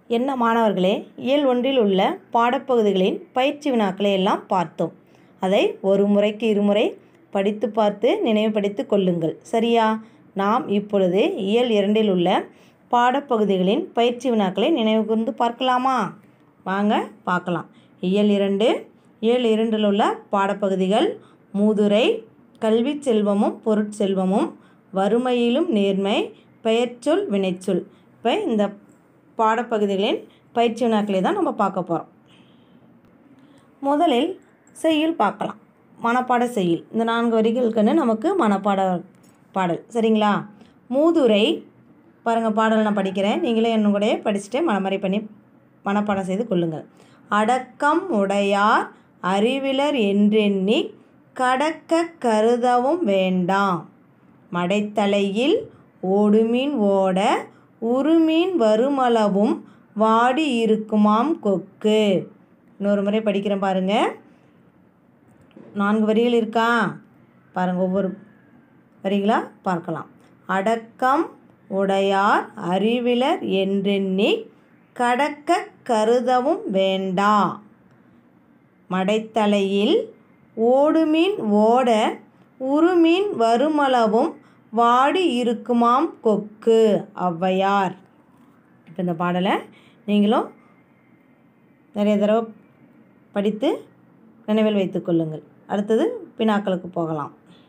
என்ன மாணவர்களே இயல் ஒன்றில் உள்ள பாடப்பகுதிகளின் பயிற்சி வினாக்களை எல்லாம் பார்த்தோம் அதை ஒரு முறைக்கு இருமுறை படித்து பார்த்து நினைவுபடுத்தி கொள்ளுங்கள் சரியா நாம் இப்பொழுது இயல் இரண்டில் உள்ள பாடப்பகுதிகளின் பயிற்சி வினாக்களை நினைவு கூர்ந்து பார்க்கலாமா வாங்க பார்க்கலாம் இயல் இரண்டு இயல் இரண்டில் உள்ள பாடப்பகுதிகள் மூதுரை கல்வி செல்வமும் பொருட்செல்வமும் வறுமையிலும் நேர்மை பெயர்ச்சொல் வினைச்சொல் இப்போ இந்த பாடப்பகுதிகளின் பயிற்சி வினாக்களை தான் நம்ம பார்க்க போகிறோம் முதலில் செய்யுள் பார்க்கலாம் மனப்பாட செய்யுள் இந்த நான்கு வரிகளுக்குன்னு நமக்கு மனப்பாட பாடல் சரிங்களா மூதுரை பாருங்கள் பாடல் நான் படிக்கிறேன் நீங்களே என்ன கூட படிச்சுட்டு மனமறை பண்ணி மனப்பாடம் செய்து கொள்ளுங்கள் அடக்கம் உடையார் அறிவிலர் என்றெண்ணி கடக்க கருதவும் வேண்டாம் மடைத்தலையில் ஓடுமீன் ஓட உருமீன் வருமளவும் வாடி இருக்குமாம் கொக்கு இன்னொரு முறை படிக்கிறேன் பாருங்க நான்கு வரிகள் இருக்கா பாருங்க ஒவ்வொரு வரிகளா பார்க்கலாம் அடக்கம் உடையார் அறிவிலர் என்றெண்ணி கடக்க கருதவும் வேண்டா மடைத்தலையில் ஓடுமீன் ஓட உருமீன் வருமளவும் வாடி இருக்குமாம் கொக்கு ஔவையார் இப்போ இந்த பாடலை நீங்களும் நிறைய தடவை படித்து நினைவில் வைத்துக் கொள்ளுங்கள் அடுத்தது பினாக்களுக்கு போகலாம்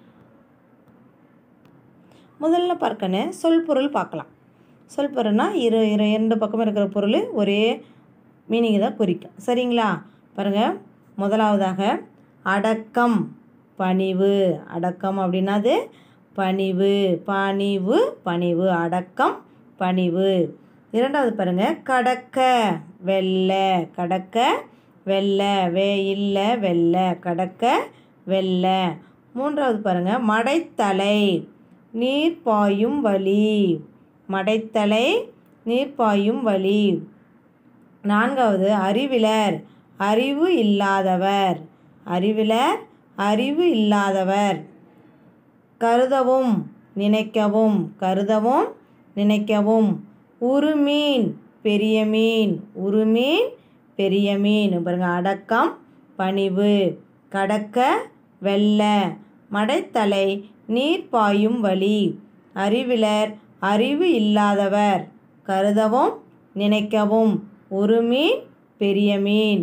முதல்ல பார்க்கணும் சொல் பொருள் பார்க்கலாம் சொல் பொருள்னா இரு இரு இரண்டு பக்கம் இருக்கிற பொருள் ஒரே மீனிங் தான் குறிக்கும் சரிங்களா பாருங்கள் முதலாவதாக அடக்கம் பணிவு அடக்கம் அப்படின்னாது பணிவு பணிவு பணிவு அடக்கம் பணிவு இரண்டாவது பாருங்கள் கடக்க வெள்ள கடக்க வெள்ள வே இல்லை வெள்ள கடக்க வெள்ள மூன்றாவது பாருங்கள் மடைத்தலை நீர் பாயும் வழி மடைத்தலை நீர் பாயும் வழி நான்காவது அறிவிலர் அறிவு இல்லாதவர் அறிவிலர் அறிவு இல்லாதவர் கருதவும் நினைக்கவும் கருதவும் நினைக்கவும் உருமீன் பெரிய மீன் உருமீன் பெரிய மீன் பாருங்க அடக்கம் பணிவு கடக்க வெள்ள மடைத்தலை நீர் பாயும் வழி அறிவிலர் அறிவு இல்லாதவர் கருதவும் நினைக்கவும் ஒரு மீன் பெரிய மீன்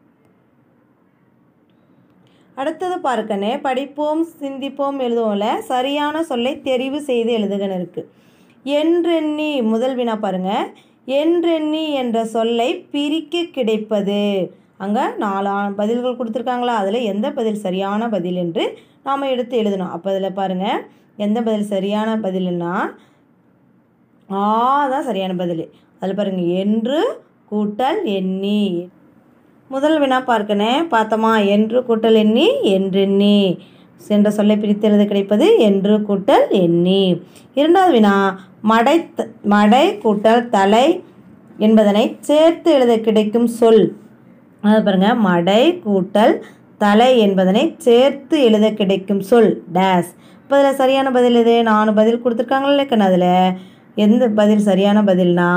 அடுத்தது பார்க்கணே படிப்போம் சிந்திப்போம் எழுதுவோம்ல சரியான சொல்லை தெரிவு செய்து எழுதுகன்னு இருக்கு என்றெண்ணி முதல் வினா பாருங்க என்றெண்ணி என்ற சொல்லை பிரிக்க கிடைப்பது அங்கே நாலு பதில்கள் கொடுத்துருக்காங்களா அதில் எந்த பதில் சரியான பதில் என்று நாம் எடுத்து எழுதணும் அப்போ அதில் பாருங்கள் எந்த பதில் சரியான பதில்னா ஆ தான் சரியான பதில் அதில் பாருங்கள் என்று கூட்டல் எண்ணி முதல் வினா பார்க்கணே பார்த்தோமா என்று கூட்டல் எண்ணி என்றெண்ணி என்ற சொல்லை பிரித்தெழுத கிடைப்பது என்று கூட்டல் எண்ணி இரண்டாவது வினா மடை மடை கூட்டல் தலை என்பதனை சேர்த்து எழுத கிடைக்கும் சொல் அது பாருங்க மடை கூட்டல் தலை என்பதனை சேர்த்து எழுத கிடைக்கும் சொல் டேஸ் இப்போ அதில் சரியான பதில் இது நாலு பதில் கொடுத்துருக்காங்களே கண்ணு அதில் எந்த பதில் சரியான பதில்னா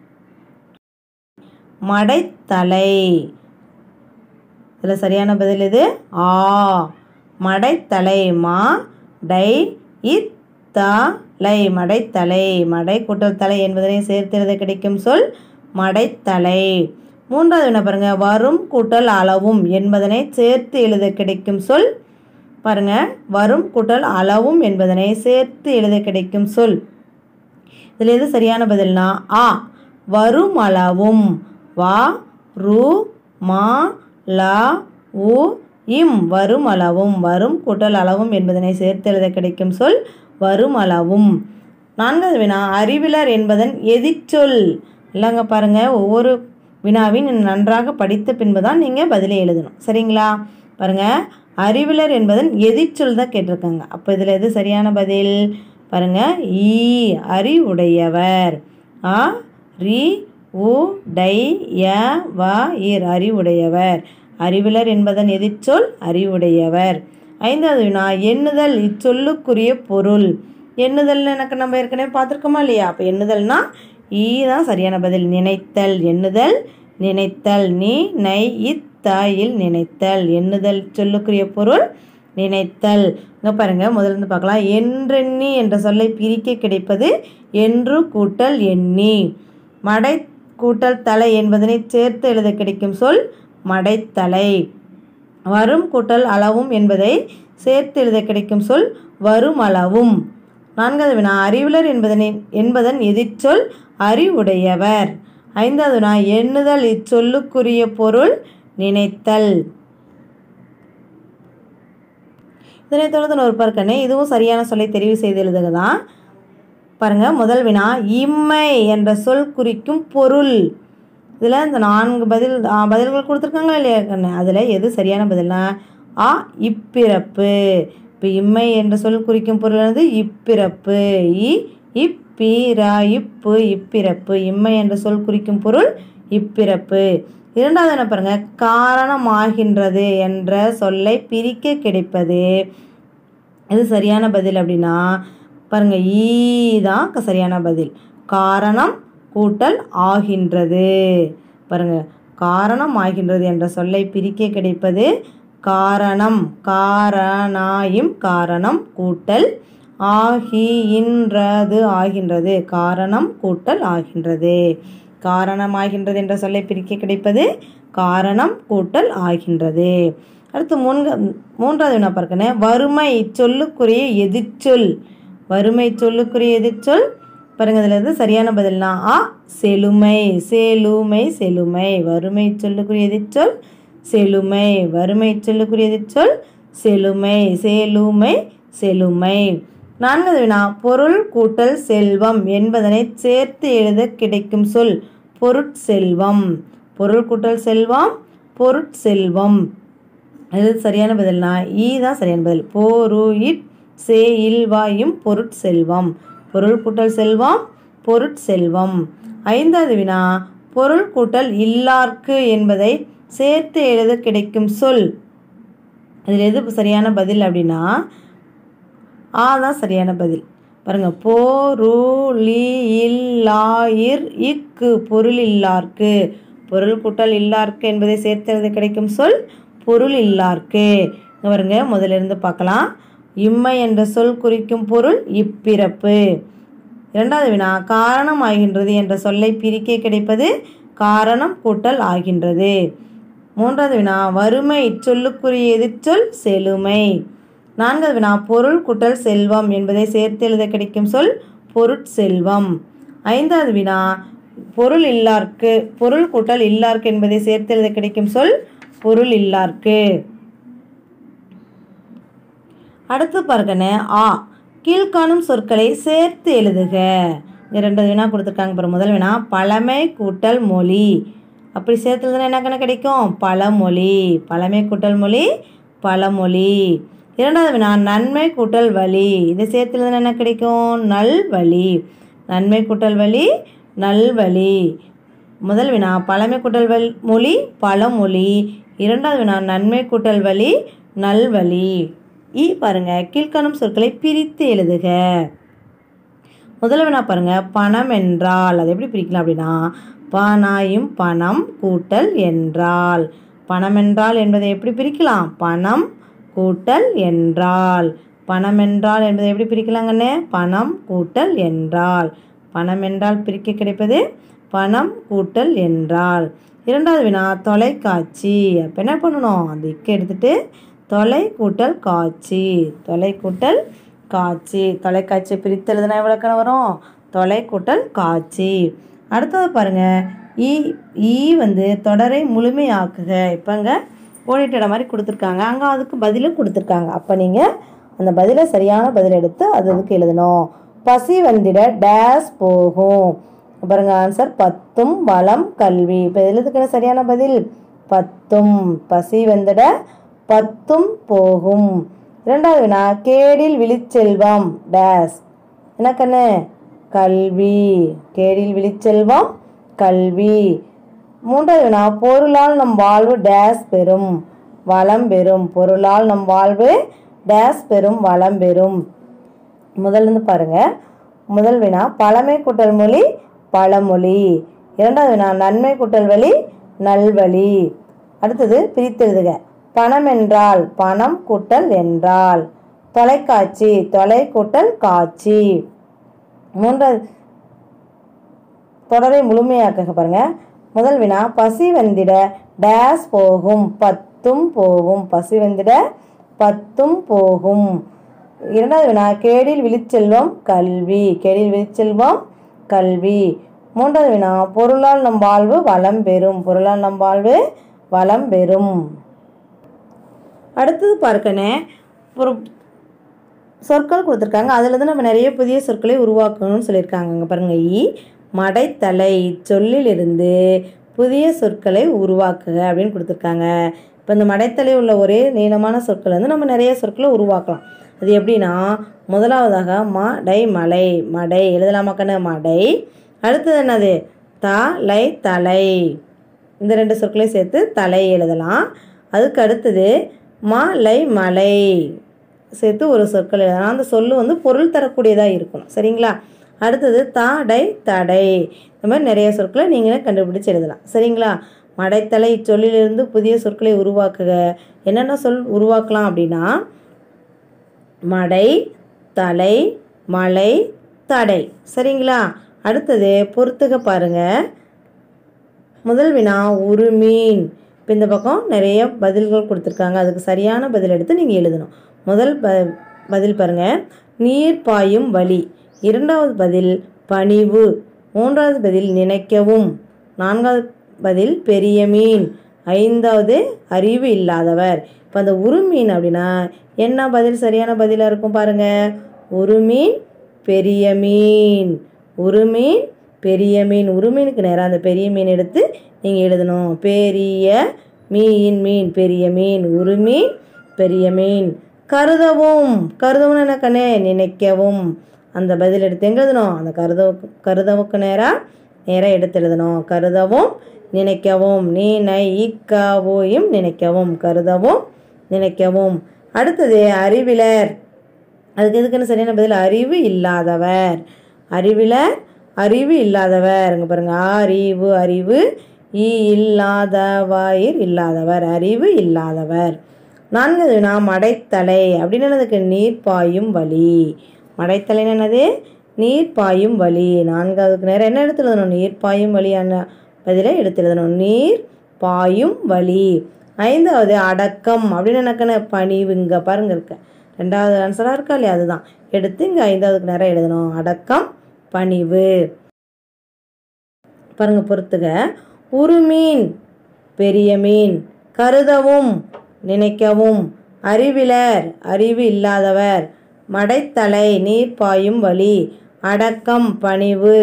மடைத்தலை இதில் சரியான பதில் இது ஆ மடைத்தலை மா டை இத் தலை மடைத்தலை மடை கூட்டல் தலை என்பதனை சேர்த்து எழுத கிடைக்கும் சொல் மடைத்தலை மூன்றாவது என்ன பாருங்க வரும் கூட்டல் அளவும் என்பதனை சேர்த்து எழுத கிடைக்கும் சொல் பாருங்க வரும் கூட்டல் அளவும் என்பதனை சேர்த்து எழுத கிடைக்கும் சொல் இதில் எது சரியான பதில்னா ஆ வரும் அளவும் வா ரு மா லா உ இம் வரும் அளவும் வரும் கூட்டல் அளவும் என்பதனை சேர்த்து எழுத கிடைக்கும் சொல் வரும் அளவும் நான்காவது வினா அறிவிலர் என்பதன் எதிர்ச்சொல் இல்லைங்க பாருங்கள் ஒவ்வொரு வினாவின் நன்றாக படித்த பின்பு தான் நீங்கள் பதிலை எழுதணும் சரிங்களா பாருங்கள் அறிவிலர் என்பதன் எதிர்ச்சொல் தான் கேட்டிருக்காங்க அப்போ இதில் எது சரியான பதில் பாருங்கள் ஈ அறிவுடையவர் ஆ ரி உ டை ய வ இர் அறிவுடையவர் அறிவிலர் என்பதன் எதிர்ச்சொல் அறிவுடையவர் ஐந்தாவது வினா எண்ணுதல் இச்சொல்லுக்குரிய பொருள் எண்ணுதல்னு எனக்கு நம்ம ஏற்கனவே பார்த்துருக்கோமா இல்லையா அப்போ எண்ணுதல்னா ஈ தான் சரியான பதில் நினைத்தல் எண்ணுதல் நினைத்தல் நீ நை இத் தாயில் நினைத்தல் எண்ணுதல் சொல்லுக்குரிய பொருள் நினைத்தல் இங்கே பாருங்க முதல்ல இருந்து பார்க்கலாம் என்றெண்ணி என்ற சொல்லை பிரிக்க கிடைப்பது என்று கூட்டல் எண்ணி மடை கூட்டல் தலை என்பதனை சேர்த்து எழுத கிடைக்கும் சொல் மடைத்தலை வரும் கூட்டல் அளவும் என்பதை சேர்த்து எழுத கிடைக்கும் சொல் வரும் அளவும் நான்காவது வினா அறிவுலர் என்பதனை என்பதன் எதிர்ச்சொல் அறிவுடையவர் ஐந்தாவது வினா எண்ணுதல் இச்சொல்லுக்குரிய பொருள் நினைத்தல் இதனைத் தொடர்ந்து ஒரு பார்க்கணே இதுவும் சரியான சொல்லை தெரிவு செய்து எழுதுக தான் பாருங்க முதல் வினா இம்மை என்ற சொல் குறிக்கும் பொருள் இதில் இந்த நான்கு பதில் ஆ, பதில்கள் கொடுத்துருக்காங்களா இல்லையா கண்ணு அதில் எது சரியான பதில்னா ஆ இப்பிறப்பு இப்போ இம்மை என்ற சொல் குறிக்கும் பொருள் என்னது இப்பிறப்பு இ இப்பிரா இப்பு இப்பிறப்பு இம்மை என்ற சொல் குறிக்கும் பொருள் இப்பிறப்பு இரண்டாவது என்ன பாருங்க காரணமாகின்றது என்ற சொல்லை பிரிக்க கிடைப்பது இது சரியான பதில் அப்படின்னா பாருங்க ஈ தான் க- சரியான பதில் காரணம் கூட்டல் ஆகின்றது பாருங்க காரணம் ஆகின்றது என்ற சொல்லை பிரிக்க கிடைப்பது காரணம் காரணாயும் காரணம் கூட்டல் ஆகின்றது ஆகின்றது காரணம் கூட்டல் ஆகின்றது காரணமாகின்றது என்ற சொல்லை பிரிக்க கிடைப்பது காரணம் கூட்டல் ஆகின்றது அடுத்து மூன்க மூன்றாவது என்ன பார்க்கணும் வறுமை சொல்லுக்குரிய எதிர்ச்சொல் வறுமை சொல்லுக்குரிய எதிர்ச்சொல் பாருங்க இதில் இருந்து சரியான பதில்னா ஆ செழுமை செழுமை செழுமை வறுமை சொல்லுக்குரிய எதிர்ச்சொல் செழுமை வறுமை சொல்லுக்குரிய எதிர்ச்சொல் செழுமை செழுமை செழுமை நான்காவது வினா பொருள் கூட்டல் செல்வம் என்பதனை சேர்த்து எழுத கிடைக்கும் சொல் பொருட்செல்வம் பொருள் கூட்டல் செல்வம் பொருட்செல்வம் அது சரியான பதில்னா ஈ தான் சரியான பதில் போரு இட் சே இல்வாயும் பொருட்செல்வம் பொருள் கூட்டல் செல்வம் பொருட்செல்வம் ஐந்தாவது வினா பொருள் கூட்டல் இல்லார்க்கு என்பதை சேர்த்து எழுத கிடைக்கும் சொல் அதில் எது சரியான பதில் அப்படின்னா ஆ தான் சரியான பதில் பாருங்க போருளி இல்லாயிர் இக்கு பொருள் இல்லார்க்கு பொருள் கூட்டல் இல்லார்க்கு என்பதை சேர்த்து எழுத கிடைக்கும் சொல் பொருள் இல்லார்க்கு இங்க பாருங்க முதல்ல இருந்து பார்க்கலாம் இம்மை என்ற சொல் குறிக்கும் பொருள் இப்பிறப்பு இரண்டாவது வினா காரணம் ஆகின்றது என்ற சொல்லை பிரிக்க கிடைப்பது காரணம் கூட்டல் ஆகின்றது மூன்றாவது வினா வறுமை இச்சொல்லுக்குரிய எதிர்ச்சொல் செழுமை நான்காவது வினா பொருள் கூட்டல் செல்வம் என்பதை சேர்த்து எழுத கிடைக்கும் சொல் பொருட்செல்வம் ஐந்தாவது வினா பொருள் இல்லார்க்கு பொருள் கூட்டல் இல்லார்க்கு என்பதை சேர்த்து எழுத கிடைக்கும் சொல் பொருள் இல்லார்க்கு அடுத்து பாருங்கண்ணே ஆ கீழ்காணும் சொற்களை சேர்த்து எழுதுக இங்க ரெண்டு வினா கொடுத்துருக்காங்க பாரு முதல் வினா பழமை கூட்டல் மொழி அப்படி சேர்த்து எழுதுனா என்ன கணக்கு கிடைக்கும் பழமொழி பழமை கூட்டல் மொழி பழமொழி இரண்டாவது வினா நன்மை கூட்டல் வழி இதை சேர்த்து எழுதுனா என்ன கிடைக்கும் நல்வழி நன்மை கூட்டல் வழி நல்வழி முதல் வினா பழமை கூட்டல் வல் மொழி பழமொழி இரண்டாவது வினா நன்மை கூட்டல் வழி நல்வழி இ பாருங்க கீழ்காணும் சொற்களை பிரித்து எழுதுக முதல்ல வினா பாருங்க பணம் என்றால் அது எப்படி பிரிக்கலாம் அப்படின்னா பணாயும் பணம் கூட்டல் என்றால் பணம் என்றால் என்பதை எப்படி பிரிக்கலாம் பணம் கூட்டல் என்றால் பணம் என்றால் என்பதை எப்படி பிரிக்கலாங்கண்ணே பணம் கூட்டல் என்றால் பணம் என்றால் பிரிக்க கிடைப்பது பணம் கூட்டல் என்றால் இரண்டாவது வினா தொலைக்காட்சி அப்போ என்ன பண்ணணும் அந்த இக்க எடுத்துட்டு தொலை கூட்டல் காட்சி தொலை கூட்டல் காட்சி தொலைக்காட்சி பிரித்து எழுதுனா எவ்வளோ கணக்கு வரும் தொலை கூட்டல் காட்சி அடுத்தது பாருங்க ஈ ஈ வந்து தொடரை முழுமையாக்குக இப்போங்க ஓடிட்ட மாதிரி கொடுத்துருக்காங்க அங்கே அதுக்கு பதிலும் கொடுத்துருக்காங்க அப்போ நீங்கள் அந்த பதிலை சரியான பதில் எடுத்து அது அதுக்கு எழுதணும் பசி வந்திட டேஸ் போகும் பாருங்க ஆன்சர் பத்தும் வளம் கல்வி இப்போ எழுதுக்கிற சரியான பதில் பத்தும் பசி வந்திட பத்தும் போகும் இரண்டாவது வினா கேடில் விழிச்செல்வம் டேஸ் என்ன கண்ணு கல்வி கேடில் விழிச்செல்வம் கல்வி மூன்றாவது வினா பொருளால் நம் வாழ்வு டேஸ் பெறும் வளம் பெறும் பொருளால் நம் வாழ்வு டேஸ் பெறும் வளம் பெறும் முதல்ல இருந்து பாருங்க முதல் வினா பழமை கூட்டல் மொழி பழமொழி இரண்டாவது வினா நன்மை கூட்டல் வழி நல்வழி அடுத்தது பிரித்தெழுதுக பணம் என்றால் பணம் கூட்டல் என்றால் தொலைக்காட்சி தொலை கூட்டல் காட்சி மூன்றாவது தொடரை முழுமையாக்க பாருங்க முதல் வினா பசி வந்திட டேஸ் போகும் பத்தும் போகும் பசி வந்திட பத்தும் போகும் இரண்டாவது வினா கேடில் விழிச்செல்வம் கல்வி கேடில் விழிச்செல்வம் கல்வி மூன்றாவது வினா பொருளால் நம் வாழ்வு வளம் பெறும் பொருளால் நம் வாழ்வு வளம் பெறும் அடுத்தது பார்க்கணே ஒரு சொற்கள் கொடுத்துருக்காங்க அதில் இருந்து நம்ம நிறைய புதிய சொற்களை உருவாக்கணும்னு சொல்லியிருக்காங்க இங்கே பாருங்க இ மடைத்தலை சொல்லிலிருந்து புதிய சொற்களை உருவாக்குக அப்படின்னு கொடுத்துருக்காங்க இப்போ இந்த மடைத்தலை உள்ள ஒரே நீளமான சொற்கள் வந்து நம்ம நிறைய சொற்களை உருவாக்கலாம் அது எப்படின்னா முதலாவதாக மடை மலை மடை எழுதலாமாக்கண்ண மடை அடுத்தது என்னது தலை தலை இந்த ரெண்டு சொற்களையும் சேர்த்து தலை எழுதலாம் அதுக்கு அடுத்தது மலை மலை சேர்த்து ஒரு சொற்கள் எழுதலாம் அந்த சொல்லு வந்து பொருள் தரக்கூடியதாக இருக்கணும் சரிங்களா அடுத்தது தாடை தடை இந்த மாதிரி நிறைய சொற்களை நீங்களே கண்டுபிடிச்சு எழுதலாம் சரிங்களா மடைத்தலை இச்சொல்லிலிருந்து புதிய சொற்களை உருவாக்குக என்னென்ன சொல் உருவாக்கலாம் அப்படின்னா மடை தலை மலை தடை சரிங்களா அடுத்தது பொறுத்துக பாருங்க முதல் வினா ஒரு மீன் இப்போ இந்த பக்கம் நிறைய பதில்கள் கொடுத்துருக்காங்க அதுக்கு சரியான பதில் எடுத்து நீங்கள் எழுதணும் முதல் ப பதில் பாருங்க நீர் பாயும் வழி இரண்டாவது பதில் பணிவு மூன்றாவது பதில் நினைக்கவும் நான்காவது பதில் பெரிய மீன் ஐந்தாவது அறிவு இல்லாதவர் இப்போ அந்த உரு மீன் அப்படின்னா என்ன பதில் சரியான பதிலாக இருக்கும் பாருங்க ஒரு மீன் பெரிய மீன் ஒரு மீன் பெரிய மீன் ஒரு மீனுக்கு நேராக அந்த பெரிய மீன் எடுத்து நீங்கள் எழுதணும் பெரிய மீன் மீன் பெரிய மீன் ஒரு மீன் பெரிய மீன் கருதவும் கருதவும் என்ன கண்ணே நினைக்கவும் அந்த பதில் எடுத்து எங்கே எழுதணும் அந்த கருதவுக்கு கருதவுக்கு நேராக நேராக எடுத்து எழுதணும் கருதவும் நினைக்கவும் நீ நை ஈக்காவோயும் நினைக்கவும் கருதவும் நினைக்கவும் அடுத்தது அறிவிலர் அதுக்கு எதுக்குன்னு சரியான பதில் அறிவு இல்லாதவர் அறிவிலர் அறிவு இல்லாதவர் இங்கே பாருங்க அறிவு அறிவு ஈ இல்லாதவாயிர் இல்லாதவர் அறிவு இல்லாதவர் நான்காவது வினா மடைத்தலை அப்படின்னு என்னதுக்கு நீர் பாயும் வழி மடைத்தலைன்னு என்னது நீர் பாயும் வழி நான்காவதுக்கு நேரம் என்ன எடுத்து எழுதணும் நீர் பாயும் வழியான பதிலை எடுத்து எழுதணும் நீர் பாயும் வழி ஐந்தாவது அடக்கம் அப்படின்னு எனக்குன்னு பணிவு இங்கே பாருங்க இருக்க ரெண்டாவது ஆன்சராக இருக்கா இல்லையா அதுதான் எடுத்து இங்கே ஐந்தாவதுக்கு நேரம் எழுதணும் அடக்கம் பணிவு பாருங்க பொறுத்துக ஒரு மீன் பெரிய மீன் கருதவும் நினைக்கவும் அறிவிலர் அறிவு இல்லாதவர் மடைத்தலை நீர் பாயும் வழி அடக்கம் பணிவு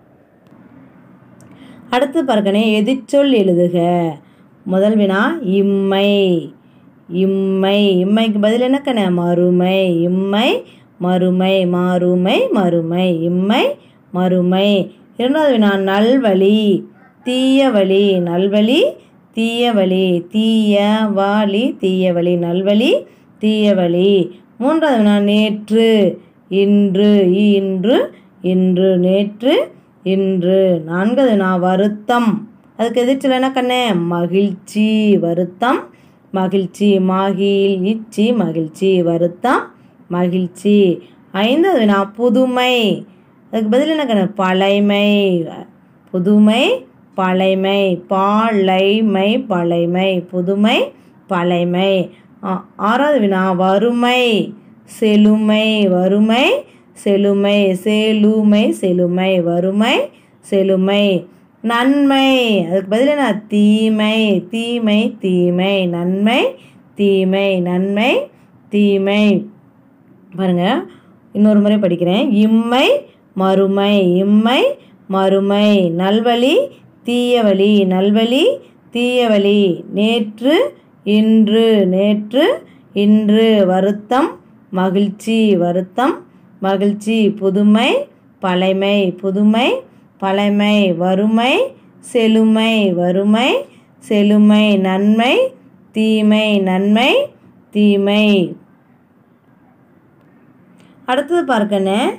அடுத்து பார்க்கணே எதிர்ச்சொல் எழுதுக முதல் வினா இம்மை இம்மை இம்மைக்கு பதில் என்ன கண்ணே மறுமை இம்மை மறுமை மாறுமை மறுமை இம்மை மறுமை இரண்டாவது வினா நல்வழி தீய வழி நல்வழி தீய வழி தீய வாளி தீய வழி நல்வழி தீய வழி மூன்றாவது வினா நேற்று இன்று இன்று இன்று நேற்று இன்று நான்காவது வினா வருத்தம் அதுக்கு எதிர்த்து என்ன கண்ணே மகிழ்ச்சி வருத்தம் மகிழ்ச்சி மாகில் இச்சி மகிழ்ச்சி வருத்தம் மகிழ்ச்சி ஐந்தாவது வினா புதுமை அதுக்கு பதில் என்ன கண்ணு பழைமை புதுமை பழைமை பாழைமை பழைமை புதுமை பழைமை ஆ- ஆறாவது வினா வறுமை செழுமை வறுமை செழுமை செழுமை செழுமை வறுமை செழுமை நன்மை அதுக்கு பதில் என்ன தீமை தீமை தீமை நன்மை தீமை நன்மை தீமை பாருங்க இன்னொரு முறை படிக்கிறேன் இம்மை மறுமை இம்மை மறுமை நல்வழி தீயவழி நல்வழி தீயவழி நேற்று இன்று நேற்று இன்று வருத்தம் மகிழ்ச்சி வருத்தம் மகிழ்ச்சி புதுமை பழைமை புதுமை பழைமை வறுமை செழுமை வறுமை செழுமை நன்மை தீமை நன்மை தீமை அடுத்தது பார்க்கண்ணே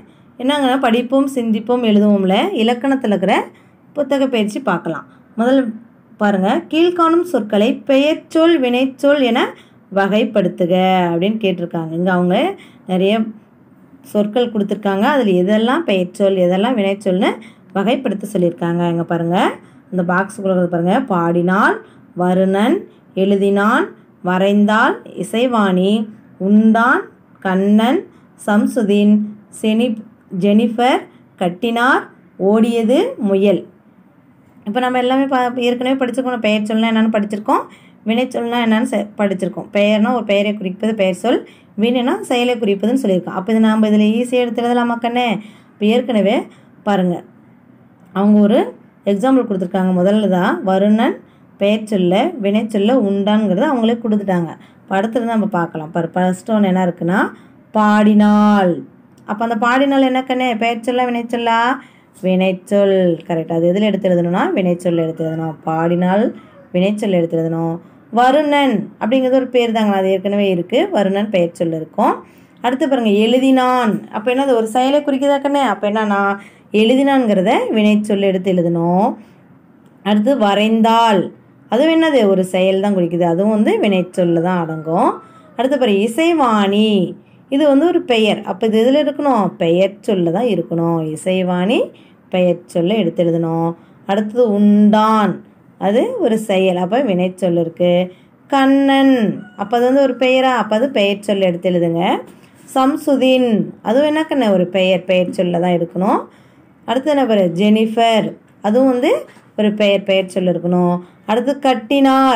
என்னங்கன்னா படிப்போம் சிந்திப்போம் எழுதுவோம்ல இலக்கணத்தில் இருக்கிற புத்தக பயிற்சி பார்க்கலாம் முதல் பாருங்கள் கீழ்காணும் சொற்களை பெயர்ச்சொல் வினைச்சொல் என வகைப்படுத்துக அப்படின்னு கேட்டிருக்காங்க இங்கே அவங்க நிறைய சொற்கள் கொடுத்துருக்காங்க அதில் எதெல்லாம் பெயர்ச்சொல் எதெல்லாம் வினைச்சொல்னு வகைப்படுத்த சொல்லியிருக்காங்க இங்கே பாருங்கள் இந்த பாக்ஸ் கொடுக்குறது பாருங்கள் பாடினான் வருணன் எழுதினான் வரைந்தால் இசைவாணி உண்டான் கண்ணன் சம்சுதீன் செனி ஜெனிஃபர் கட்டினார் ஓடியது முயல் இப்போ நம்ம எல்லாமே பா ஏற்கனவே படிச்சிருக்கோம் பெயர் சொல்னா என்னென்னு படிச்சிருக்கோம் வினைச்சொல்னா என்னென்னு செ படிச்சிருக்கோம் பெயர்னா ஒரு பெயரை குறிப்பது பெயர் சொல் வினைனா செயலை குறிப்பதுன்னு சொல்லியிருக்கோம் அப்போ இது நாம் இதில் ஈஸியாக எடுத்து எழுதலாமா கண்ணே இப்போ ஏற்கனவே பாருங்கள் அவங்க ஒரு எக்ஸாம்பிள் கொடுத்துருக்காங்க முதல்ல தான் வருணன் பெயர் சொல்ல வினைச்சொல்ல உண்டான்ங்கிறத அவங்களே கொடுத்துட்டாங்க இப்போ அடுத்தது நம்ம பார்க்கலாம் பாரு ஃபர்ஸ்ட் ஒன்று என்ன இருக்குன்னா பாடினாள் அப்போ அந்த பாடினாள் என்ன கண்ணே பெயர் சொல்ல வினைச்சொல்லா வினைச்சொல் கரெக்ட் அது எதில் எடுத்து எழுதணும்னா வினைச்சொல் எடுத்து எழுதணும் பாடினால் வினைச்சொல் எடுத்து எழுதணும் வருணன் அப்படிங்கிறது ஒரு பேர் தாங்க அது ஏற்கனவே இருக்குது வருணன் பெயர் சொல் இருக்கும் அடுத்து பாருங்கள் எழுதினான் அப்போ என்னது ஒரு செயலை குறிக்குதா கண்ணே அப்போ என்னன்னா எழுதினான்ங்கிறத வினைச்சொல் எடுத்து எழுதணும் அடுத்து வரைந்தால் அதுவும் என்னது ஒரு செயல் தான் குறிக்குது அதுவும் வந்து வினைச்சொல்ல தான் அடங்கும் அடுத்து பாரு இசைவாணி இது வந்து ஒரு பெயர் அப்போ இது எதில் இருக்கணும் பெயர் சொல்ல தான் இருக்கணும் இசைவாணி பெயர் சொல்ல எடுத்து எழுதணும் அடுத்தது உண்டான் அது ஒரு செயல் அப்போ வினைச்சொல் இருக்குது கண்ணன் அப்போ அது வந்து ஒரு பெயரா அப்போ அது பெயர் சொல்ல எடுத்து எழுதுங்க சம்சுதீன் அதுவும் என்ன கண்ண ஒரு பெயர் பெயர் சொல்ல தான் இருக்கணும் அடுத்து என்ன பேர் ஜெனிஃபர் அதுவும் வந்து ஒரு பெயர் பெயர் சொல்ல இருக்கணும் அடுத்து கட்டினார்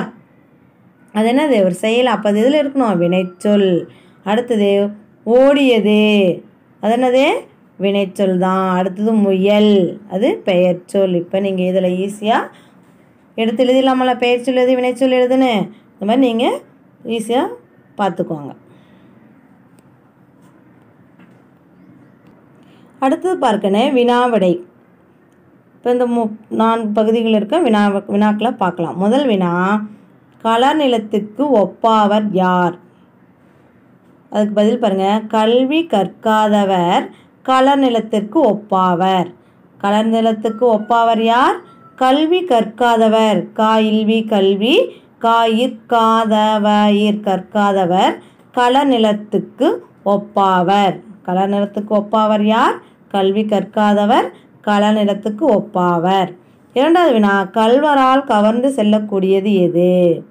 அது என்னது ஒரு செயல் அப்போ அது இதில் இருக்கணும் வினைச்சொல் அடுத்தது ஓடியது அது என்னது வினைச்சொல் தான் அடுத்தது முயல் அது பெயர் சொல் இப்போ நீங்கள் இதில் ஈஸியாக எடுத்து எழுதிடலாமல பெயர் சொல் எது வினைச்சொல் எழுதுன்னு இந்த மாதிரி நீங்கள் ஈஸியாக பார்த்துக்கோங்க அடுத்தது பார்க்கணும் வினாவிடை இப்போ இந்த மு நான்கு பகுதிகள் இருக்க வினா வினாக்களை பார்க்கலாம் முதல் வினா கலர் நிலத்துக்கு ஒப்பாவர் யார் அதுக்கு பதில் பாருங்க கல்வி கற்காதவர் கலர் நிலத்திற்கு ஒப்பாவர் கலர் நிலத்துக்கு ஒப்பாவர் யார் கல்வி கற்காதவர் காயில்வி கல்வி காயிற்காதவயிர் கற்காதவர் கலர் நிலத்துக்கு ஒப்பாவர் கலர் நிலத்துக்கு ஒப்பாவர் யார் கல்வி கற்காதவர் கலர் நிலத்துக்கு ஒப்பாவர் இரண்டாவது வினா கல்வரால் கவர்ந்து செல்லக்கூடியது எது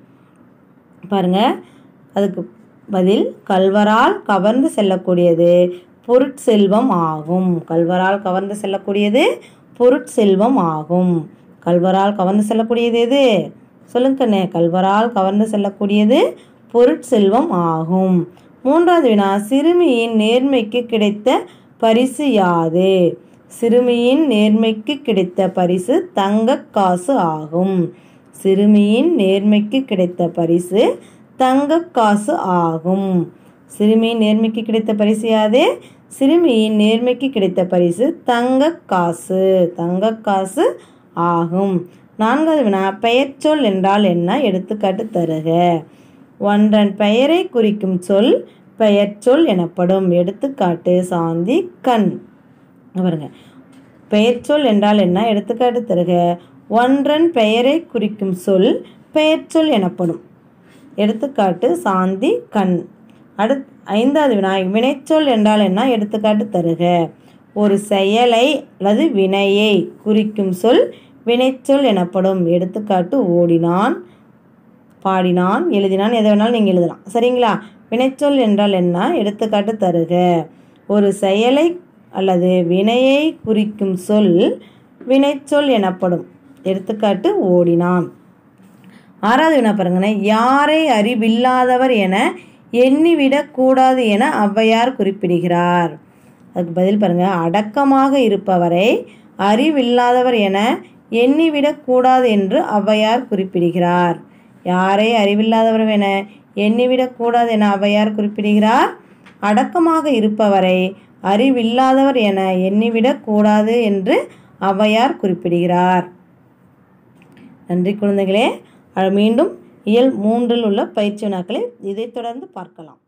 பாருங்க அதுக்கு பதில் கல்வரால் கவர்ந்து செல்லக்கூடியது பொருட்செல்வம் ஆகும் கல்வரால் கவர்ந்து செல்லக்கூடியது பொருட்செல்வம் ஆகும் கல்வரால் கவர்ந்து செல்லக்கூடியது எது சொல்லுங்க கண்ணே கல்வரால் கவர்ந்து செல்லக்கூடியது பொருட்செல்வம் ஆகும் மூன்றாவது வினா சிறுமியின் நேர்மைக்கு கிடைத்த பரிசு யாது சிறுமியின் நேர்மைக்கு கிடைத்த பரிசு தங்க காசு ஆகும் சிறுமியின் நேர்மைக்கு கிடைத்த பரிசு தங்க காசு ஆகும் சிறுமியின் நேர்மைக்கு கிடைத்த பரிசு யாது சிறுமியின் நேர்மைக்கு கிடைத்த பரிசு தங்க காசு தங்க காசு ஆகும் நான்காவது வினா பெயர்ச்சொல் என்றால் என்ன எடுத்துக்காட்டு தருக ஒன்றன் பெயரை குறிக்கும் சொல் பெயர்ச்சொல் எனப்படும் எடுத்துக்காட்டு சாந்தி கண் பாருங்க பெயர்ச்சொல் என்றால் என்ன எடுத்துக்காட்டு தருக ஒன்றன் பெயரை குறிக்கும் சொல் பெயர்ச்சொல் எனப்படும் எடுத்துக்காட்டு சாந்தி கண் அடுத் ஐந்தாவது வினா வினைச்சொல் என்றால் என்ன எடுத்துக்காட்டு தருக ஒரு செயலை அல்லது வினையை குறிக்கும் சொல் வினைச்சொல் எனப்படும் எடுத்துக்காட்டு ஓடினான் பாடினான் எழுதினான் எதை வேணாலும் நீங்கள் எழுதலாம் சரிங்களா வினைச்சொல் என்றால் என்ன எடுத்துக்காட்டு தருக ஒரு செயலை அல்லது வினையை குறிக்கும் சொல் வினைச்சொல் எனப்படும் எடுத்துக்காட்டு ஓடினான் ஆறாவது வினா பாருங்கண்ணே யாரை அறிவில்லாதவர் என எண்ணிவிடக்கூடாது என ஔவையார் குறிப்பிடுகிறார் அதுக்கு பதில் பாருங்க அடக்கமாக இருப்பவரை அறிவில்லாதவர் என எண்ணிவிடக்கூடாது என்று ஔவையார் குறிப்பிடுகிறார் யாரை அறிவில்லாதவர் என எண்ணிவிடக்கூடாது என ஔவையார் குறிப்பிடுகிறார் அடக்கமாக இருப்பவரை அறிவில்லாதவர் என எண்ணிவிடக்கூடாது என்று ஔவையார் குறிப்பிடுகிறார் நன்றி குழந்தைகளே அஹ் மீண்டும் இயல் மூன்றில் உள்ள பயிற்சி வினாக்களை இதைத் தொடர்ந்து பார்க்கலாம்